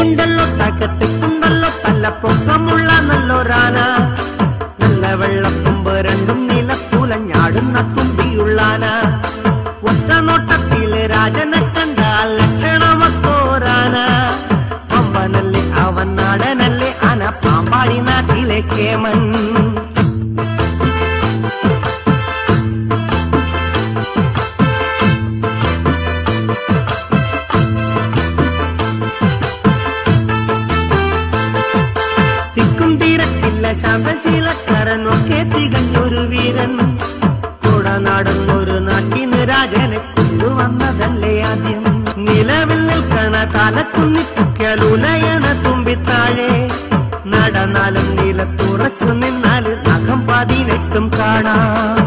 തെക്കുണ്ടല്ലോ തകത്തെക്കുണ്ടല്ലോ തല്ലപ്പൊക്കമുള്ള നല്ലൊരാന നല്ല വെള്ളത്തുമ്പ് രണ്ടും നിലത്തുലഞ്ഞാടുന്ന തുമ്പിയുള്ളാന ഒറ്റ നോട്ടത്തില് രാജനെ കണ്ടാൽ ലക്ഷണമത്തോരാന പമ്പനല്ലേ അവൻ നാടനല്ലേ ആന പാമ്പാടി നാട്ടിലെ കേമൻ തിക്കും തീരത്തില്ല ശാന്തശീലക്കാരനൊക്കെ തികഞ്ഞൊരു വീരൻ കുടനാടൻ ഒരു നാട്ടിന് രാജനെ കൊണ്ടുവന്നതല്ലേ ആദ്യം നിലവിൽ നിൽക്കണ തലക്കുന്നിക്കുലയണ തുമ്പിത്താഴെ നടന്നാലും നിലത്തുറച്ചു നിന്നാല് നഖം പതിനെട്ടും കാണാം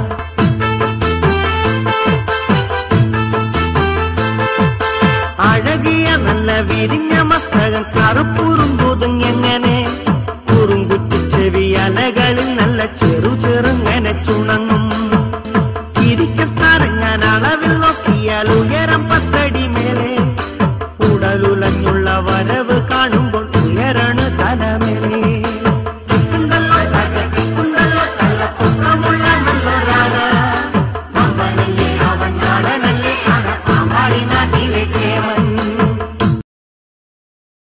അഴകിയ നല്ല വിരിഞ്ഞ മസ്തകം കറുപ്പൂറും പുതുങ്ങെങ്ങനെ കുറുങ്കുറ്റി ചെവി അലകളിൽ നല്ല ചെറു ചെറുങ്ങനെ ചുണങ്ങും ചിരിക്ക സ്ഥാനം ഞാൻ അളവിൽ നോക്കിയാൽ ഉയരം പത്തടി മേലെ ഉടലുലഞ്ഞുള്ള വരവ്